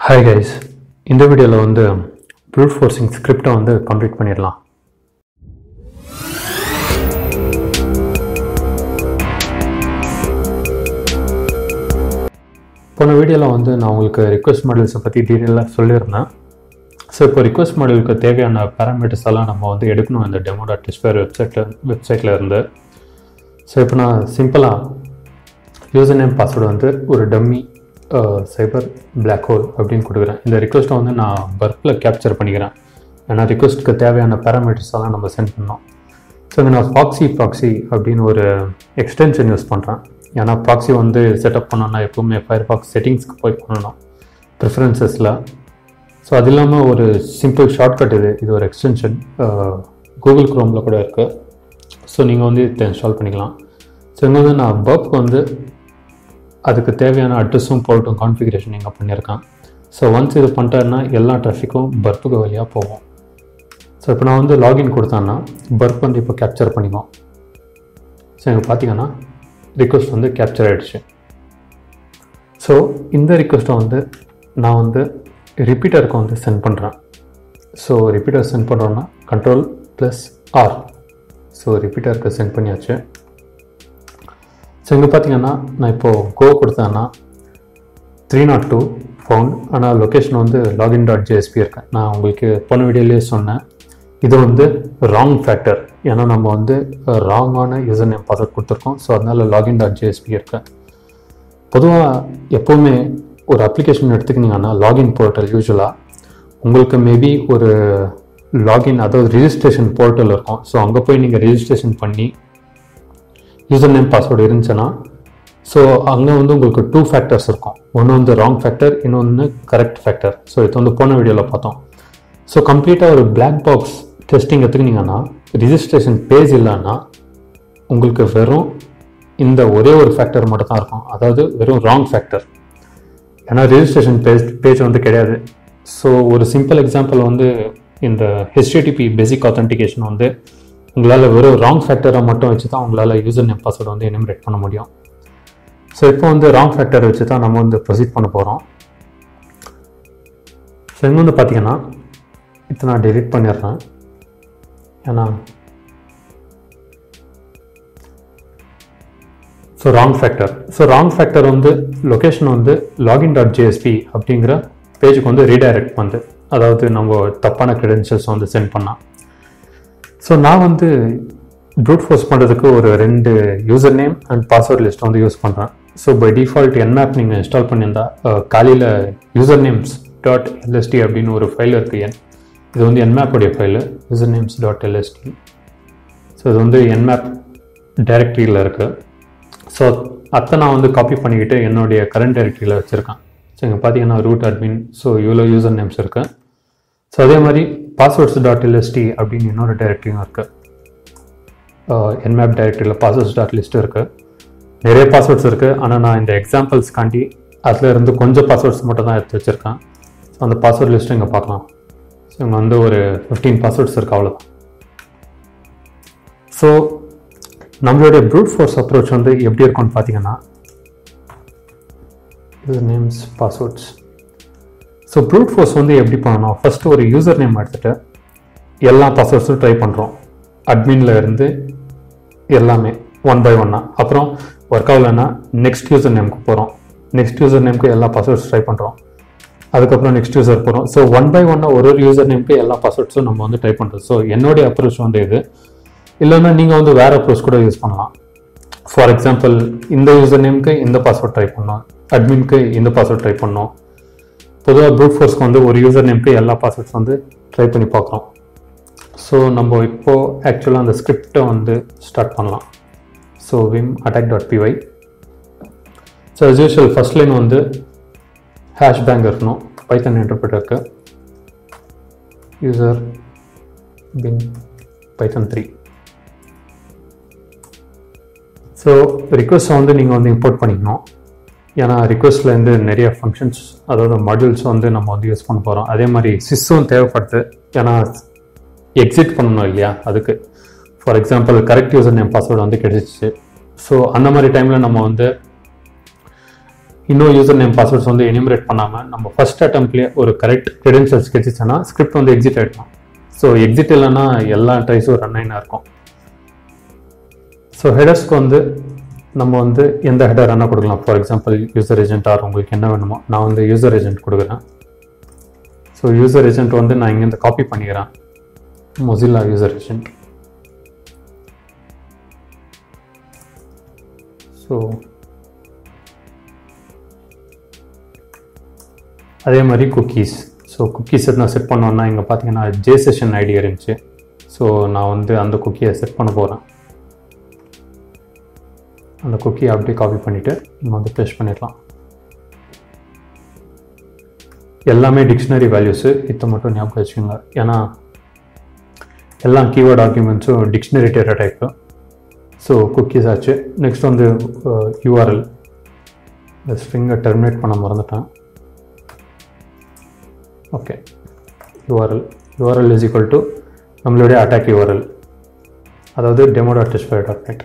hi guys இந்த வீடியோவில் வந்து ப்ரூட் ஃபோர்ஸிங் ஸ்கிரிப்டை வந்து கம்ப்ளீட் பண்ணிடலாம் போன வீடியோவில் வந்து நான் உங்களுக்கு ரிக்வெஸ்ட் மாடல்ஸை பற்றி டீட்டெயிலாக சொல்லியிருந்தேன் ஸோ இப்போ ரிக்வெஸ்ட் மாடலுக்கு தேவையான பேராமீட்டர்ஸ் எல்லாம் நம்ம வந்து எடுக்கணும் இந்த டெமோ டாட் டிஸ்பேர் வெப்சைட்டில் வெப்சைட்டில் இருந்து ஸோ இப்போ நான் சிம்பிளாக யூசர் நேம் பாஸ்வேர்டு வந்து ஒரு டம்மி சைபர் பிளாக் ஹோல் அப்படின்னு கொடுக்குறேன் இந்த ரிக்வெஸ்ட்டை வந்து நான் பர்ப்பில் கேப்சர் பண்ணிக்கிறேன் ஏன்னா ரிக்வெஸ்ட்டுக்கு தேவையான பேராமீட்டர்ஸ் எல்லாம் நம்ம சென்ட் பண்ணோம் ஸோ இங்கே நான் ப்ராக்ஸி ப்ராக்ஸி அப்படின்னு ஒரு எக்ஸ்டென்ஷன் யூஸ் பண்ணுறேன் ஏன்னா ப்ராக்ஸி வந்து செட்டப் பண்ணோன்னா எப்பவுமே ஃபயர் பாக்ஸ் செட்டிங்ஸ்க்கு போய் பண்ணணும் ப்ரிஃபரன்சஸில் ஸோ அது இல்லாமல் ஒரு சிம்பிள் ஷார்ட்கட் இது இது ஒரு எக்ஸ்டென்ஷன் கூகுள் க்ரோமில் கூட இருக்குது ஸோ நீங்கள் வந்து இதை இன்ஸ்டால் பண்ணிக்கலாம் ஸோ இங்கே வந்து நான் பர்ப்க்கு வந்து அதுக்கு தேவையான அட்ரஸும் போர்ட்டும் கான்ஃபிகரேஷன் இங்கே பண்ணியிருக்கேன் ஸோ ஒன்ஸ் இது பண்ணிட்டேன்னா எல்லா டிராஃபிக்கும் பர்ப்புக்கு வழியாக போகும் ஸோ இப்போ நான் வந்து லாகின் கொடுத்தேன்னா பர்ப் வந்து இப்போ கேப்சர் பண்ணிக்குவோம் ஸோ இங்கே பார்த்தீங்கன்னா ரிக்வஸ்ட் வந்து கேப்சர் ஆகிடுச்சு ஸோ இந்த ரிக்வஸ்ட்டை வந்து நான் வந்து ரிப்பீட்டருக்கு வந்து சென்ட் பண்ணுறேன் ஸோ ரிப்பீட்டர் சென்ட் பண்ணுறோன்னா கண்ட்ரோல் ப்ளஸ் ஆர் ஸோ ரிப்பீட்டருக்கு சென்ட் பண்ணியாச்சு ஸோ இங்கே பார்த்தீங்கன்னா நான் இப்போது கோ கொடுத்தேன்னா த்ரீ நாட் டூ ஃபவுண்ட் ஆனால் லொக்கேஷன் வந்து லாகின் டாட் ஜேஎஸ்பி இருக்கேன் நான் உங்களுக்கு போன வீடியோலேயே சொன்னேன் இது வந்து ராங் ஃபேக்டர் ஏன்னா நம்ம வந்து ராங்கான யூசர் நேம் பாஸ்வேர்ட் கொடுத்துருக்கோம் ஸோ அதனால் லாகின் டாட் ஜேஎஸ்பி இருக்கேன் பொதுவாக எப்போவுமே ஒரு அப்ளிகேஷன் எடுத்துக்கிட்டிங்கன்னா லாகின் போர்ட்டல் யூஸ்வலாக உங்களுக்கு மேபி ஒரு லாகின் அதாவது ரிஜிஸ்ட்ரேஷன் போர்ட்டல் இருக்கும் ஸோ அங்கே போய் நீங்கள் ரிஜிஸ்ட்ரேஷன் பண்ணி யூசர் நேம் பாஸ்வேர்டு இருந்துச்சுன்னா ஸோ அங்கே வந்து உங்களுக்கு டூ ஃபேக்டர்ஸ் இருக்கும் ஒன்று வந்து ராங் ஃபேக்டர் இன்னொன்று கரெக்ட் ஃபேக்டர் ஸோ இது வந்து போன வீடியோவில் பார்த்தோம் ஸோ கம்ப்ளீட்டாக ஒரு பிளாக் பாக்ஸ் டெஸ்டிங் எடுத்துக்கிட்டிங்கன்னா ரிஜிஸ்ட்ரேஷன் பேஜ் இல்லைன்னா உங்களுக்கு வெறும் இந்த ஒரே ஒரு ஃபேக்டர் மட்டும் தான் இருக்கும் அதாவது வெறும் ராங் ஃபேக்டர் ஏன்னா ரிஜிஸ்ட்ரேஷன் பேஜ் பேஜ் வந்து கிடையாது ஸோ ஒரு சிம்பிள் எக்ஸாம்பிள் வந்து இந்த ஹெச்டிடிபி பேசிக் ஆத்தென்டிகேஷன் வந்து உங்களால் வெறும் ராங் ஃபேக்டரை மட்டும் வச்சு தான் உங்களால் யூசர் நேம் பாஸ்வேர்டு வந்து எனிமரேட் பண்ண முடியும் ஸோ இப்போ வந்து ராங் ஃபேக்டர் வச்சு தான் நம்ம வந்து ப்ரொசீட் பண்ண போகிறோம் ஸோ இங்கே வந்து பார்த்தீங்கன்னா இதை நான் டெலிட் பண்ணிடுறேன் ஏன்னா so wrong factor so wrong factor வந்து லொக்கேஷன் வந்து லாகின் டாட் ஜேஎஸ்பி அப்படிங்கிற பேஜுக்கு வந்து ரீடைரக்ட் பண்ணுது அதாவது நம்ம தப்பான க்ரெடென்ஷியல்ஸ் வந்து சென்ட் பண்ணால் ஸோ நான் வந்து ப்ரூட் ஃபோர்ஸ் பண்ணுறதுக்கு ஒரு ரெண்டு user name and password list வந்து யூஸ் பண்ணுறேன் ஸோ பை டிஃபால்ட் என்மேப் நீங்கள் இன்ஸ்டால் பண்ணியிருந்தா காலையில் யூசர் நேம்ஸ் டாட் எல்எஸ்டி அப்படின்னு ஒரு ஃபைல் இருக்குது என் இது வந்து என்மேப்புடைய file user names dot LST so இது வந்து என்மேப் டைரக்டரியில் இருக்குது ஸோ அத்தை நான் வந்து காப்பி பண்ணிக்கிட்டு என்னுடைய கரண்ட் டைரக்டரியில் வச்சுருக்கேன் ஸோ இங்கே பார்த்தீங்கன்னா ரூட் அட்மின் ஸோ இவ்வளோ யூசர் நேம்ஸ் இருக்குது ஸோ அதே மாதிரி பாஸ்வேர்ட்ஸ் டாட் எல்எஸ்டி அப்படின்னு இன்னொரு டைரக்டரியும் இருக்குது என்மேப் டைரக்டரியில் பாஸ்வேர்ட்ஸ் டாட் லிஸ்ட் இருக்குது நிறைய பாஸ்வேர்ட்ஸ் இருக்குது ஆனால் நான் இந்த எக்ஸாம்பிள்ஸ்க்காண்டி அதில் இருந்து கொஞ்சம் பாஸ்வேர்ட்ஸ் மட்டும் தான் எடுத்து வச்சுருக்கேன் ஸோ அந்த பாஸ்வேர்ட் லிஸ்ட்டு இங்கே பார்க்கலாம் ஸோ இங்கே வந்து ஒரு ஃபிஃப்டீன் பாஸ்வேர்ட்ஸ் இருக்குது அவ்வளோதான் ஸோ நம்மளுடைய ப்ரூட் ஃபோர்ஸ் அப்ரோச் வந்து எப்படி இருக்கும்னு பார்த்தீங்கன்னா user names passwords so brute force வந்து எப்படி பண்ணணும் ஃபஸ்ட்டு ஒரு யூசர் நேம் எடுத்துகிட்டு எல்லா பாஸ்வேர்ட்ஸும் ட்ரை பண்ணுறோம் அட்மினில் இருந்து எல்லாமே ஒன் பை ஒன்னாக அப்புறம் ஒர்க் ஆகலைன்னா நெக்ஸ்ட் யூசர் நேமுக்கு போகிறோம் நெக்ஸ்ட் யூசர் நேமுக்கு எல்லா பாஸ்வேர்ட்ஸ் ட்ரை பண்ணுறோம் அதுக்கப்புறம் நெக்ஸ்ட் யூசர் போகிறோம் ஸோ ஒன் பை ஒன்னாக ஒரு ஒரு யூசர் நேமுக்கு எல்லா பாஸ்வேர்ட்ஸும் நம்ம வந்து ட்ரை பண்ணுறோம் ஸோ என்னுடைய அப்ரோச் வந்து இது இல்லைன்னா நீங்கள் வந்து வேறு அப்ரோச் கூட யூஸ் பண்ணலாம் ஃபார் எக்ஸாம்பிள் இந்த யூசர் நேமுக்கு இந்த பாஸ்வேர்ட் ட்ரை பண்ணோம் அட்மின்க்கு இந்த பாஸ்வேர்ட் ட்ரை பண்ணோம் பொதுவாக ப்ரூட் ஃபோர்ஸ்க்கு வந்து ஒரு யூசர் நேமுக்கு எல்லா பாஸ்வேர்ட்ஸ் வந்து ட்ரை பண்ணி பார்க்குறோம் ஸோ நம்ம இப்போது ஆக்சுவலாக அந்த ஸ்கிரிப்டை வந்து ஸ்டார்ட் பண்ணலாம் so vim attack dot PY so as usual first line வந்து ஹேஷ் பேங்க் இருக்கணும் பைத்தன் இன்டர்பிரட்டருக்கு user bin Python three so ரிக்வஸ்ட்டை வந்து நீங்கள் வந்து இம்போர்ட் பண்ணிக்கணும் ஏன்னா ரிக்வஸ்ட்லேருந்து நிறைய ஃபங்க்ஷன்ஸ் அதாவது மாடியூல்ஸ் வந்து நம்ம வந்து யூஸ் பண்ண போகிறோம் அதே மாதிரி சிஸ்ஸும் தேவைப்படுது ஏன்னா எக்ஸிட் பண்ணணும் இல்லையா அதுக்கு for example correct user name password வந்து கிடைச்சிச்சு ஸோ அந்த மாதிரி டைமில் நம்ம வந்து இன்னும் யூசர் நேம் பாஸ்வேர்ட்ஸ் வந்து எனிமரேட் பண்ணாமல் நம்ம ஃபர்ஸ்ட் அட்டம்ப்ட்லேயே ஒரு கரெக்ட் credentials கிடைச்சிச்சுன்னா ஸ்கிரிப்ட் வந்து எக்ஸிட் ஆகிடும் ஸோ எக்ஸிட் இல்லைன்னா எல்லா ட்ரைஸும் ரன் ஆகினா இருக்கும் ஸோ ஹெடர்ஸ்க்கு வந்து நம்ம வந்து எந்த ஹெடர் வேணால் கொடுக்கலாம் for example user agent or உங்களுக்கு என்ன வேணுமோ நான் வந்து யூசர் ஏஜென்ட் கொடுக்குறேன் ஸோ யூசர் ஏஜென்ட் வந்து நான் இங்கேருந்து காப்பி பண்ணிக்கிறேன் மொசில்லா யூசர் ஏஜென்ட் ஸோ அதே மாதிரி குக்கீஸ் ஸோ குக்கீஸ் நான் செட் பண்ணோன்னா இங்கே பார்த்தீங்கன்னா ஜே செஷன் ஐடி இருந்துச்சு ஸோ நான் வந்து அந்த குக்கியை செட் பண்ண போகிறேன் அந்த குக்கியை அப்படியே காப்பி பண்ணிவிட்டு இங்கே வந்து பேஸ்ட் பண்ணிடலாம் எல்லாமே டிக்ஷனரி வேல்யூஸு இதை மட்டும் ஞாபகம் வச்சுக்கோங்க ஏன்னா எல்லா கீவேர்ட் டாக்குமெண்ட்ஸும் dictionary data type so cookies ஆச்சு நெக்ஸ்ட் வந்து யூஆர்எல் இந்த ஸ்ட்ரிங்கை டெர்மினேட் பண்ண மறந்துட்டேன் okay URL URL is equal to நம்மளுடைய அட்டாக் யூஆர்எல் அதாவது demo dot display dot net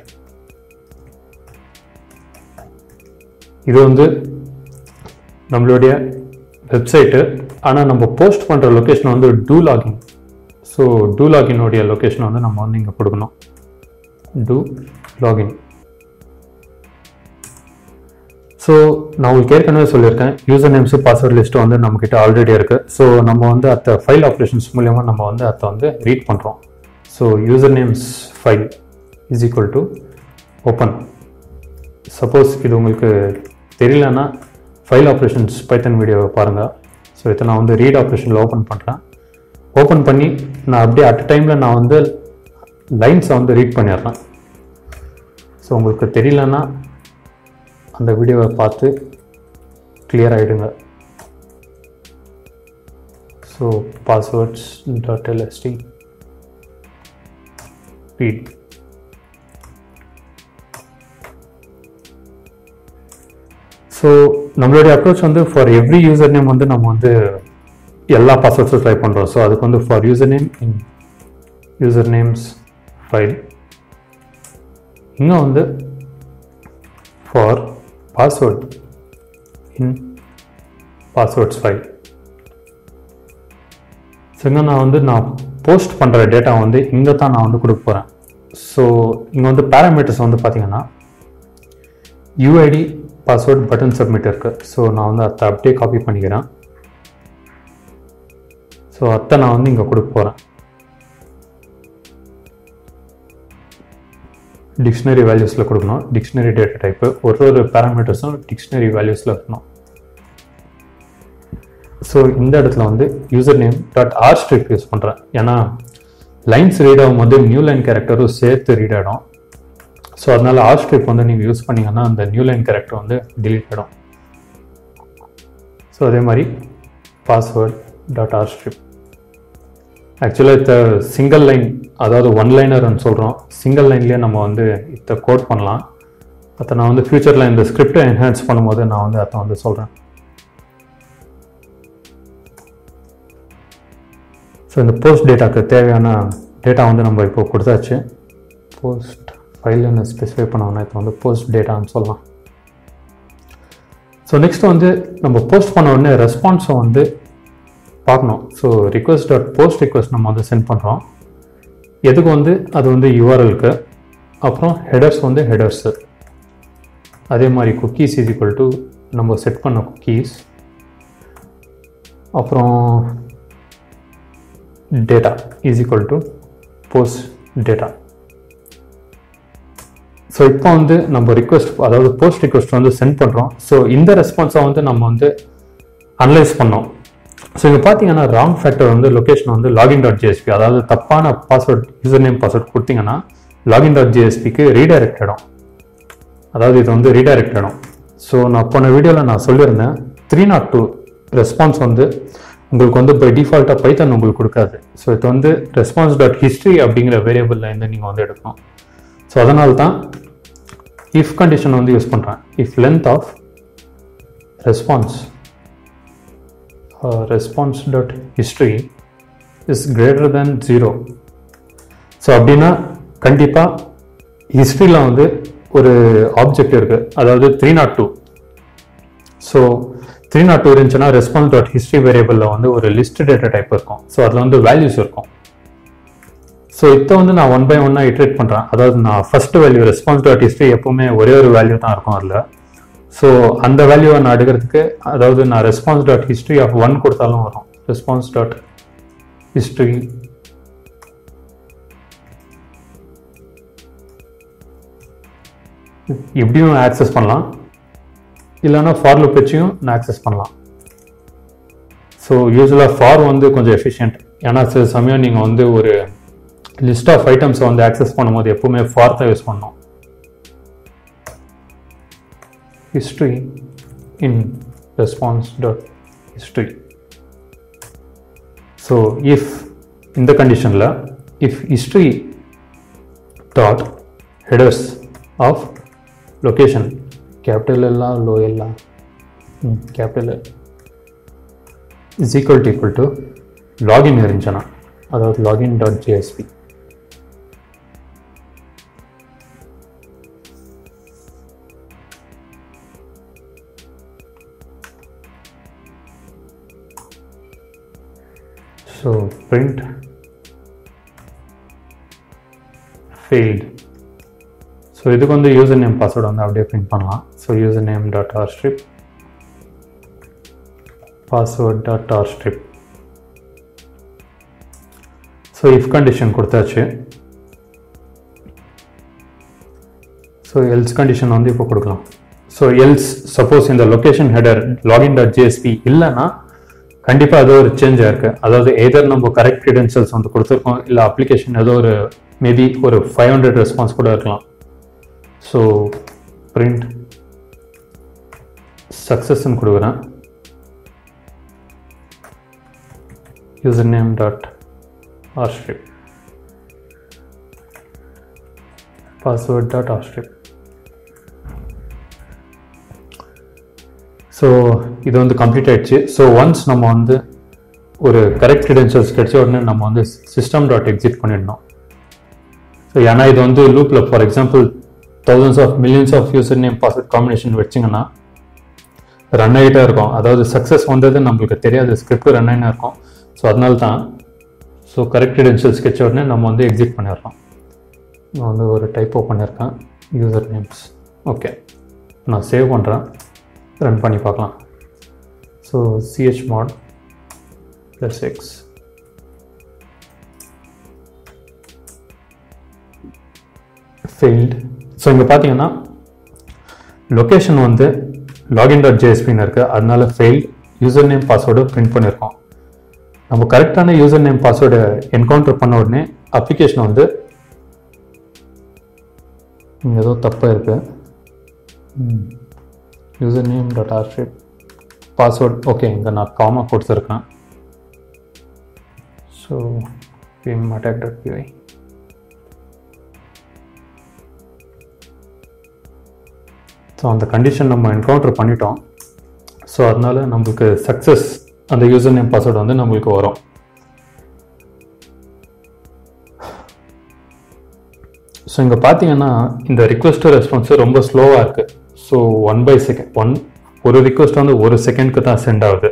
இது வந்து நம்மளுடைய வெப்சைட்டு ஆனால் நம்ம போஸ்ட் பண்ணுற லொக்கேஷன் வந்து டூ லாகின் ஸோ டூ லாகினுடைய லொக்கேஷனை வந்து நம்ம வந்து இங்கே கொடுக்கணும் டூ லாகின் ஸோ நான் உங்களுக்கு ஏற்கனவே சொல்லியிருக்கேன் யூசர் நேம்ஸு பாஸ்வேர்ட் லிஸ்ட்டு வந்து நம்மக்கிட்ட ஆல்ரெடி இருக்குது ஸோ நம்ம வந்து அத்த ஃபைல் ஆப்ரேஷன்ஸ் மூலியமாக நம்ம வந்து அதை வந்து ரீட் பண்ணுறோம் so user names file is equal to open suppose இது உங்களுக்கு தெரியலன்னா ஃபைல் ஆப்ரேஷன்ஸ் பைத்தன் வீடியோவை பாருங்கள் ஸோ இதை நான் வந்து ரீட் ஆப்ரேஷனில் ஓப்பன் பண்ணுறேன் ஓப்பன் பண்ணி நான் அப்படியே அட் டைமில் நான் வந்து லைன்ஸை வந்து ரீட் பண்ணிடுறேன் ஸோ உங்களுக்கு தெரியலன்னா அந்த வீடியோவை பார்த்து கிளியர் ஆகிடுங்க so passwords dot LST read so நம்மளுடைய அப்ரோச் வந்து ஃபார் எவ்ரி யூசர் நேம் வந்து நம்ம வந்து எல்லா பாஸ்வேர்ட்ஸும் ட்ரை பண்ணுறோம் ஸோ அதுக்கு வந்து for user name in user names file இங்கே வந்து for password in passwords file so இங்கே நான் வந்து நான் போஸ்ட் பண்ணுற டேட்டா வந்து இங்கே தான் நான் வந்து கொடுக்க போகிறேன் ஸோ இங்கே வந்து பேராமீட்டர்ஸ் வந்து பார்த்தீங்கன்னா யூஐடி பாஸ்வேர்ட் பட்டன் சப்மிட் இருக்கு ஸோ நான் வந்து அதை அப்படியே காப்பி பண்ணிக்கிறேன் ஸோ அத்தை நான் வந்து இங்கே கொடுக்க போகிறேன் டிக்ஷனரி வேல்யூஸில் கொடுக்கணும் டிக்ஷனரி டேட்டா டைப்பு ஒரு ஒரு பேராமீட்டர்ஸும் டிக்ஷனரி வேல்யூஸில் இருக்கணும் ஸோ இந்த இடத்துல வந்து user name dot R strip use பண்ணுறேன் ஏன்னா லைன்ஸ் ரீட் ஆகும்போது நியூ லைன் கேரக்டரும் சேர்த்து ரீட் ஆகிடும் ஸோ அதனால ஆர் ஸ்ட்ரிப் வந்து நீங்கள் யூஸ் பண்ணீங்கன்னா அந்த நியூ லைன் கேரக்டர் வந்து டிலீட் ஆகிடும் ஸோ அதே மாதிரி பாஸ்வேர்ட் டாட் ஆர் ஸ்ட்ரிப் ஆக்சுவலாக இந்த சிங்கிள் லைன் அதாவது ஒன் லைனர்னு சொல்கிறோம் சிங்கிள் லைன்லேயே நம்ம வந்து இதை கோட் பண்ணலாம் அதை நான் வந்து ஃப்யூச்சரில் இந்த ஸ்கிரிப்டை என்ஹான்ஸ் பண்ணும்போது நான் வந்து அதை வந்து சொல்கிறேன் ஸோ இந்த போஸ்ட் டேட்டாக்கு தேவையான டேட்டா வந்து நம்ம இப்போ கொடுத்தாச்சு போஸ்ட் ஃபைலில் ஸ்பெசிஃபை பண்ணோம்னா இப்போ வந்து போஸ்ட் டேட்டான்னு சொல்லலாம் ஸோ நெக்ஸ்ட் வந்து நம்ம போஸ்ட் பண்ண உடனே ரெஸ்பான்ஸை வந்து பார்க்கணும் so request dot post request நம்ம வந்து சென்ட் பண்ணுறோம் எதுக்கு வந்து அது வந்து யூஆர்எலுக்கு அப்புறம் ஹெடர்ஸ் வந்து ஹெடர்ஸு அதே மாதிரி குக்கீஸ் இஸ் ஈக்குவல் டு நம்ம செட் பண்ண குக்கீஸ் அப்புறம் data is equal to post data so இப்போ வந்து நம்ம ரிக்வெஸ்ட் அதாவது போஸ்ட் ரிக்வெஸ்ட் வந்து சென்ட் பண்ணுறோம் ஸோ இந்த ரெஸ்பான்ஸை வந்து நம்ம வந்து அனலைஸ் பண்ணோம் ஸோ இங்கே பார்த்தீங்கன்னா ராங் ஃபேக்டர் வந்து லொக்கேஷன் வந்து லாகின் டாட் ஜிஎஸ்பி அதாவது தப்பான பாஸ்வேர்ட் யூசர் நேம் பாஸ்வேர்ட் கொடுத்தீங்கன்னா லாகின் டாட் ஜிஎஸ்பிக்கு ரீடைரக்ட் இடம் அதாவது இது வந்து ரீடைரக்ட் இடம் ஸோ நான் போன வீடியோவில் நான் சொல்லியிருந்தேன் த்ரீ நாட் டூ ரெஸ்பான்ஸ் வந்து உங்களுக்கு வந்து பை டிஃபால்ட்டாக பைத்தன் உங்களுக்கு கொடுக்காது ஸோ இது வந்து ரெஸ்பான்ஸ் டாட் ஹிஸ்ட்ரி அப்படிங்கிற வேரியபிளில் இருந்து நீங்கள் வந்து எடுக்கணும் ஸோ அதனால தான் இஃப் கண்டிஷன் வந்து யூஸ் பண்ணுறேன் if length of response response dot history is greater than zero so அப்படின்னா கண்டிப்பாக ஹிஸ்ட்ரியில் வந்து ஒரு ஆப்ஜெக்ட் இருக்குது அதாவது three naught two so three naught two இருந்துச்சுன்னா ரெஸ்பான்ஸ் டாட் ஹிஸ்ட்ரி வேரியபிளில் வந்து ஒரு லிஸ்ட் டேட்டா டைப் இருக்கும் ஸோ அதில் வந்து வேல்யூஸ் இருக்கும் ஸோ இப்போ வந்து நான் ஒன் பை ஒன்னாக இட்ரேட் பண்ணுறேன் அதாவது நான் first value response dot history எப்பவுமே ஒரே ஒரு வேல்யூ தான் இருக்கும் அதில் ஸோ அந்த வேல்யூவை நான் எடுக்கிறதுக்கு அதாவது நான் response dot history of one கொடுத்தாலும் வரும் ரெஸ்பான்ஸ் டாட் ஹிஸ்ட்ரி இப்படியும் ஆக்சஸ் பண்ணலாம் இல்லைன்னா ஃபார் லுப் வச்சியும் நான் ஆக்சஸ் பண்ணலாம் ஸோ யூஸ்வலாக ஃபார் வந்து கொஞ்சம் எஃபிஷியன்ட் ஏன்னா சில சமயம் நீங்கள் வந்து ஒரு லிஸ்ட் ஆஃப் ஐட்டம்ஸை வந்து ஆக்சஸ் பண்ணும்போது எப்பவுமே ஃபார் தான் யூஸ் பண்ணணும் history in response dot history so if in the condition la if history dot headers of location capital ella low ella hmm, capital L is equal to equal to login இருந்துச்சுன்னா அதாவது login dot jsp so print failed so இதுக்கு வந்து user name password வந்து அப்படியே print பண்ணலாம் so user name dot R strip password dot R strip so if condition கொடுத்தாச்சு so else condition வந்து இப்போ கொடுக்கலாம் ஸோ எல்ஸ் சப்போஸ் இந்த location header login dot JSP இல்லைன்னா கண்டிப்பாக அது ஒரு சேஞ்ச் ஆயிருக்கு அதாவது எதர் நம்ம கரெக்ட் க்ரிடென்ஷியல்ஸ் வந்து கொடுத்துருக்கோம் இல்லை அப்ளிகேஷன் ஏதோ ஒரு மேபி ஒரு ஃபைவ் ஹண்ட்ரட் ரெஸ்பான்ஸ் கூட இருக்கலாம் ஸோ பிரிண்ட் சக்ஸஸ்ன்னு கொடுக்குறேன் user name dot rstrip password dot rstrip so இது வந்து கம்ப்ளீட் ஆயிடுச்சு ஸோ ஒன்ஸ் நம்ம வந்து ஒரு கரெக்ட் கிரெடென்ஷியல்ஸ் கிடைச்ச உடனே நம்ம வந்து சிஸ்டம் டாட் எக்ஸிட் பண்ணிடணும் ஸோ ஏன்னா இது வந்து லூப்பில் for example thousands of millions of user name password combination வச்சிங்கன்னா ரன் ஆகிட்டே இருக்கும் அதாவது சக்ஸஸ் வந்தது நம்மளுக்கு தெரியாது ஸ்கிரிப்ட் ரன் ஆகினா இருக்கும் ஸோ அதனால தான் ஸோ கரெக்ட் கிரெடென்ஷியல்ஸ் கிடைச்ச உடனே நம்ம வந்து எக்ஸிட் பண்ணிடலாம் நான் வந்து ஒரு டைப்போ பண்ணியிருக்கேன் யூசர் நேம்ஸ் ஓகே நான் சேவ் பண்ணுறேன் ரன் பண்ணி பார்க்கலாம் so CH mod plus X failed so இங்கே பார்த்தீங்கன்னா லொக்கேஷன் வந்து லாகின் டாட் ஜேஎஸ்பின்னு இருக்குது அதனால failed user name password print பண்ணியிருக்கோம் நம்ம கரெக்டான யூசர் நேம் பாஸ்வேர்டு என்கவுண்டர் பண்ண உடனே அப்ளிகேஷன் வந்து இங்கே ஏதோ தப்பாக இருக்குது user name dot rstrip password okay இங்கே நான் காமா கொடுத்துருக்கேன் so BM attack dot PI so அந்த கண்டிஷன் நம்ம என்கவுண்டர் பண்ணிட்டோம் ஸோ அதனால நம்மளுக்கு சக்ஸஸ் அந்த யூசர் நேம் பாஸ்வேர்டு வந்து நம்மளுக்கு வரும் ஸோ இங்கே பார்த்தீங்கன்னா இந்த ரிக்வெஸ்ட் ரெஸ்பான்ஸு ரொம்ப ஸ்லோவாக இருக்குது so one by second one ஒரு ரிக்வெஸ்ட் வந்து ஒரு செகண்ட்க்கு தான் சென்ட் ஆகுது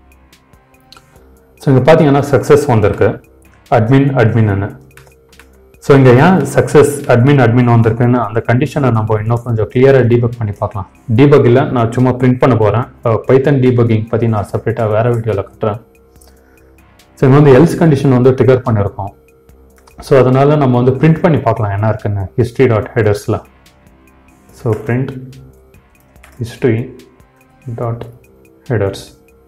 ஸோ இங்கே பார்த்தீங்கன்னா சக்ஸஸ் வந்திருக்கு அட்மின் அட்மின்னு ஸோ இங்கே ஏன் சக்ஸஸ் அட்மின் அட்மின் வந்திருக்குன்னு அந்த கண்டிஷனை நம்ம இன்னும் கொஞ்சம் கிளியராக டீபக் பண்ணி பார்க்கலாம் டீபக் இல்லை நான் சும்மா பிரிண்ட் பண்ண போகிறேன் பைத்தன் டீபக்கிங் பற்றி நான் செப்பரேட்டாக வேறு வீடியோவில் கட்டுறேன் ஸோ இங்கே வந்து எல்ஸ் கண்டிஷன் வந்து ட்ரிகர் பண்ணியிருக்கோம் ஸோ அதனால் நம்ம வந்து பிரிண்ட் பண்ணி பார்க்கலாம் என்ன இருக்குன்னு ஹிஸ்ட்ரி டாட் ஹெடர்ஸில் so print history dot headers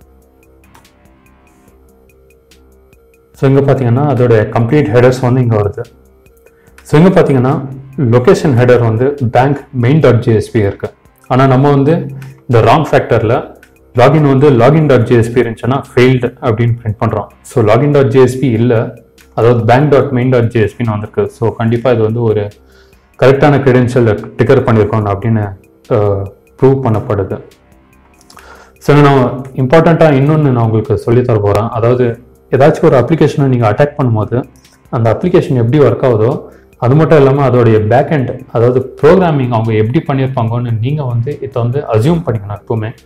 so இங்கே பார்த்தீங்கன்னா அதோட கம்ப்ளீட் ஹெடர்ஸ் வந்து இங்கே வருது ஸோ இங்கே பார்த்தீங்கன்னா லொக்கேஷன் ஹெடர் வந்து பேங்க் மெயின் டாட் ஜிஎஸ்பி இருக்கு ஆனால் நம்ம வந்து இந்த ராங் ஃபேக்டரில் லாகின் வந்து லாகின் டாட் ஜிஎஸ்பி இருந்துச்சுன்னா ஃபெயில்டு அப்படின்னு பிரிண்ட் பண்ணுறோம் ஸோ லாகின் டாட் ஜிஎஸ்பி இல்லை அதாவது பேங்க் டாட் மெயின் டாட் ஜிஎஸ்பின்னு வந்திருக்கு ஸோ கண்டிப்பாக இது வந்து ஒரு கரெக்டான க்ரெடென்ஷியல் டிக்கர் பண்ணியிருக்கோம் அப்படின்னு ப்ரூவ் பண்ணப்படுது ஸோ நான் இம்பார்ட்டண்ட்டாக இன்னொன்று நான் உங்களுக்கு சொல்லித்தர போகிறேன் அதாவது ஏதாச்சும் ஒரு அப்ளிகேஷனை நீங்கள் அட்டாக் பண்ணும்போது அந்த அப்ளிகேஷன் எப்படி ஒர்க் ஆகுதோ அது மட்டும் இல்லாமல் அதோடைய பேக் அதாவது ப்ரோக்ராமிங் அவங்க எப்படி பண்ணியிருப்பாங்கன்னு நீங்கள் வந்து இதை வந்து அசியூம் பண்ணிக்கணும் எப்பவுமே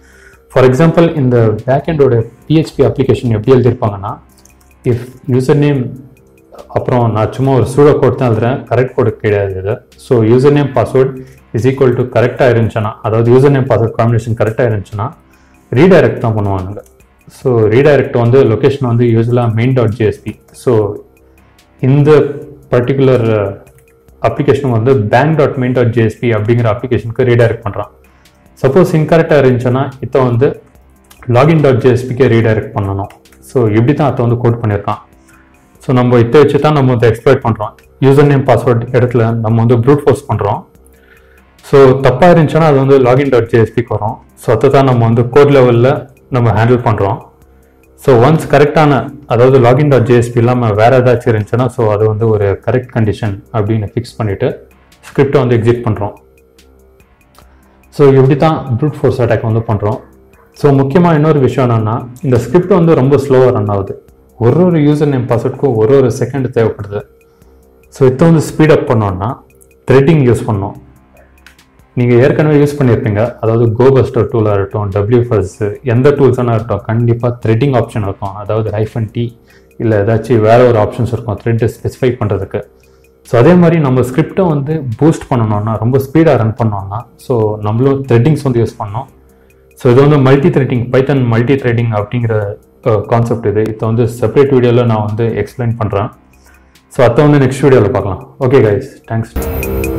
ஃபார் எக்ஸாம்பிள் இந்த பேக்கெண்டோட பிஹெச்பி அப்ளிகேஷன் எப்படி எழுதியிருப்பாங்கன்னா இஃப் யூசர் நேம் அப்புறம் நான் சும்மா ஒரு சூடோ கோட் தான் எழுதுறேன் கரெக்ட் கோடு கிடையாது இது so user name password is equal to கரெக்டாக இருந்துச்சுன்னா அதாவது யூசர் நேம் பாஸ்வேர்ட் காம்பினேஷன் கரெக்டாக இருந்துச்சுன்னா ரீடைரக்ட் தான் பண்ணுவாங்க ஸோ ரீடைரக்ட் வந்து லொக்கேஷன் வந்து யூஸ்வலாக மெயின் டாட் ஜிஎஸ்பி ஸோ இந்த பர்டிகுலர் அப்ளிகேஷன் வந்து bank dot main dot GSP அப்படிங்கிற அப்ளிகேஷனுக்கு ரீடைரக்ட் பண்ணுறான் சப்போஸ் இன்கரெக்டாக இருந்துச்சுன்னா இதை வந்து லாகின் டாட் ஜிஎஸ்பிக்கு ரீடைரக்ட் பண்ணணும் ஸோ இப்படி தான் அதை வந்து கோட் பண்ணியிருக்கான் ஸோ நம்ம இதை வச்சு தான் நம்ம வந்து எக்ஸ்ப்ளாய்ட் பண்ணுறோம் யூசர் நேம் பாஸ்வேர்ட் இடத்துல நம்ம வந்து ப்ரூட் ஃபோர்ஸ் பண்ணுறோம் ஸோ தப்பாக இருந்துச்சுன்னா அது வந்து லாகின் டாட் ஜேஎஸ்பிக்கு வரும் ஸோ அதை தான் நம்ம வந்து கோட் லெவலில் நம்ம ஹேண்டில் பண்ணுறோம் ஸோ ஒன்ஸ் கரெக்டான அதாவது லாகின் டாட் ஜேஎஸ்பி இல்லாமல் வேறு ஏதாச்சும் இருந்துச்சுன்னா ஸோ அது வந்து ஒரு கரெக்ட் கண்டிஷன் அப்படின்னு ஃபிக்ஸ் பண்ணிவிட்டு ஸ்கிரிப்டை வந்து எக்ஸிட் பண்ணுறோம் ஸோ இப்படி தான் ப்ரூட் ஃபோர்ஸ் அட்டாக் வந்து பண்ணுறோம் ஸோ முக்கியமாக இன்னொரு விஷயம் என்னென்னா இந்த ஸ்கிரிப்ட் வந்து ரொம்ப ஸ்லோவாக ரன் ஆகுது ஒரு ஒரு யூசர் நேம் பாஸ்வேர்டுக்கும் ஒரு ஒரு செகண்ட் தேவைப்படுது ஸோ இதை வந்து ஸ்பீடப் பண்ணோன்னா த்ரெட்டிங் யூஸ் பண்ணோம் நீங்கள் ஏற்கனவே யூஸ் பண்ணியிருப்பீங்க அதாவது கோபஸ்டர் டூலாக இருக்கட்டும் டபிள்யூ ஃபஸ் எந்த டூல்ஸான இருக்கட்டும் கண்டிப்பாக த்ரெட்டிங் ஆப்ஷன் இருக்கும் அதாவது ஹைஃபன் டி இல்லை ஏதாச்சும் வேற ஒரு ஆப்ஷன்ஸ் இருக்கும் த்ரெட்டை ஸ்பெசிஃபை பண்ணுறதுக்கு ஸோ அதே மாதிரி நம்ம ஸ்கிரிப்டை வந்து பூஸ்ட் பண்ணணும்னா ரொம்ப ஸ்பீடாக ரன் பண்ணோம்னா ஸோ நம்மளும் த்ரெட்டிங்ஸ் வந்து யூஸ் பண்ணோம் ஸோ இது வந்து multi threading python multi threading அப்படிங்கிற கான்செப்ட் இது இதை வந்து செப்பரேட் வீடியோவில் நான் வந்து எக்ஸ்பிளைன் பண்ணுறேன் ஸோ அதை வந்து நெக்ஸ்ட் வீடியோவில் பார்க்கலாம் ஓகே கைஸ் தேங்க்ஸ்